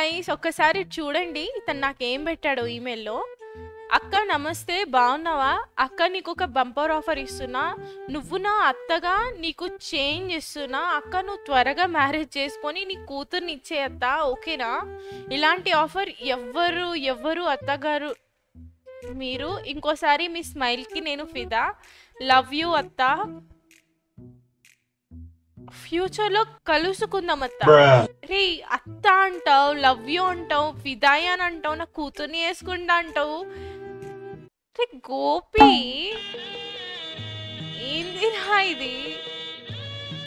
nice ఒక్కసారి చూడండి ఇతను నాకేం పెట్టాడు ఈమెయిల్లో అక్క నమస్తే బాగున్నావా అక్క నీకు ఒక బంపర్ ఆఫర్ ఇస్తున్నా నువ్వు నా అత్తగా నీకు చేంజ్ ఇస్తున్నా అక్క నువ్వు త్వరగా మ్యారేజ్ చేసుకొని నీ కూతుర్ని ఇచ్చే అత్త ఓకేనా ఇలాంటి ఆఫర్ ఎవ్వరు ఎవ్వరు అత్తగారు మీరు ఇంకోసారి మీ స్మైల్కి నేను ఫిదా లవ్ యూ అత్త ఫ్యూచర్లో కలుసుకుందాం అత్త రే అత్త అంటావు లవ్ యూ అంటావు ఫిదాయి అని అంటావు నా కూతుర్ని వేసుకుంటా అంటావు రే గోపి ఏందిరా ఇది